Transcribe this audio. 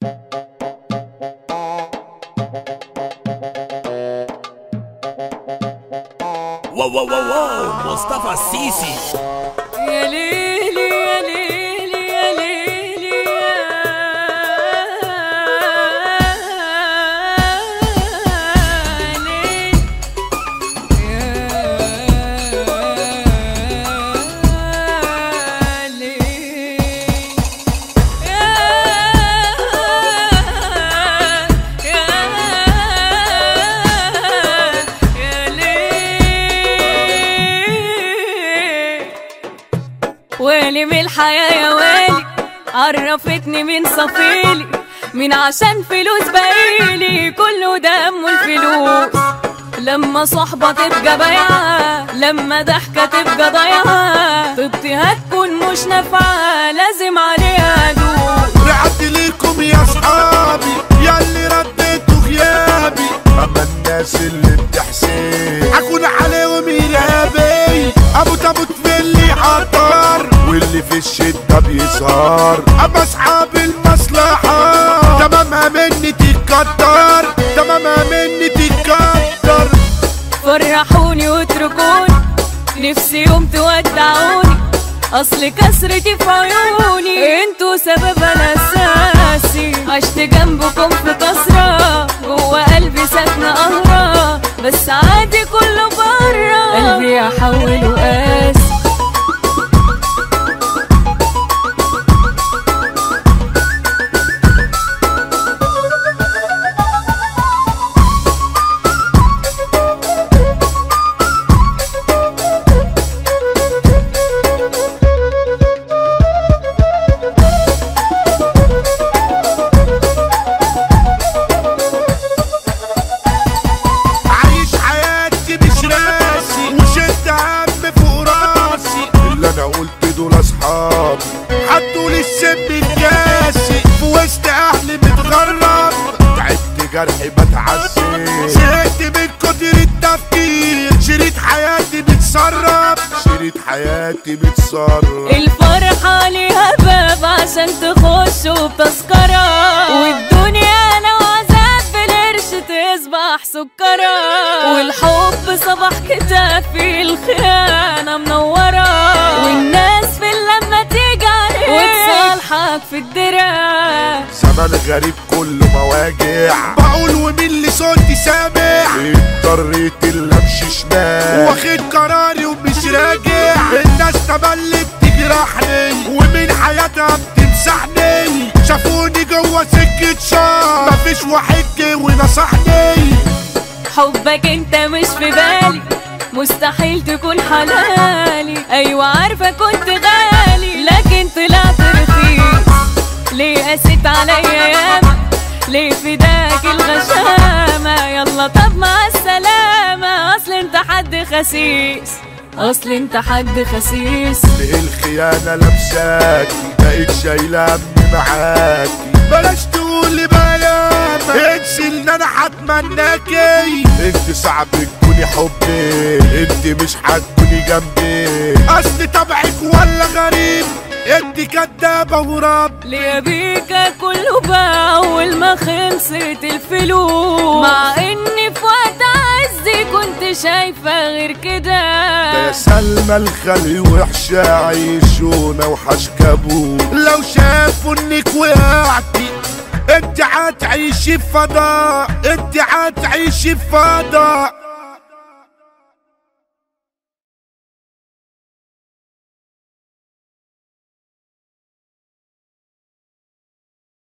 واو واو واو واو مصطفى السيسي يا ليلي يا ليلي يا ليلي يا ليلي يا ليلي يا ليل ويلي من الحياة يا ويلي عرفتني من صفيلي من عشان فلوس باقيلي كله دم الفلوس لما صحبة تبقى بايعة لما ضحكة تبقى ضايعة طبتي هتكون مش نافعة لازم عليها ادوس رعت ليكم يا اصحابي ياللي رديتوا غيابي اما الناس اللي بتحسين اكون عليهم ارهابي ابو تابوت في اللي عطار واللي في الشده بيسهر اما اصحاب المصلحه تمامها مني تتكتر تمامها مني تتكتر فرحوني واتركوني نفسي يوم تودعوني اصل كسرتي في عيوني انتوا سبب انا اساسي عشت جنبكم في كسرة جوه قلبي ساكنة قهرة بس عادي كله برا قلبي احوله قاسي عايش حياتي مش راسي وشد هم فوق راسي اللي انا قلت دول اصحابي حطوا لي السم الكاسي في وسط اهلي متغرب تعبت جرحي بتعذب زهقت من كتر التفكير شريط حياتي متسرب شريط حياتي متسرب الفرحة ليها باب عشان تخشوا بتذكرة والدنيا لو عذاب بالقرش تصبح سكرة والحب صباح كتافي الخيانة منورة والناس في اللمة تيجي عليك وتصالحك في الدرع زمان غريب كله مواجع بقول ومين اللي صوتي سامع اضطريت اللي امشي شمال واخد قراري ومش راجع الناس تملت تجرحني ومن حياتها بتمسحني شافوني جوه سكة شار مفيش واحد جه ونصحني حبك انت مش في بالي مستحيل تكون حلالي ايوه عارفه كنت غالي لكن طلعت رخيص ليه قسيت عليا ياما ليه فداك الغشامة يلا طب مع السلامة اصل انت حد خسيس اصل انت حد خسيس ليه الخيانة لابساكي بقيت شايلة همي معاكي بلاش تقولي بيان انسي ان انا هتمناكي انت صعب تكوني حبي انت مش هتكوني جنبي اصل طبعك ولا غريب انت كدابة ورب ليه بيكا كله باع اول ما خلصت الفلوس مع اني في وقت عزي كنت شايفه غير كده ده يا سلمى الخلي وحشة عيشونا وحشكبوا لو شافوا انك وقعتي انت هتعيشي في فضاء انت هتعيشي في فضاء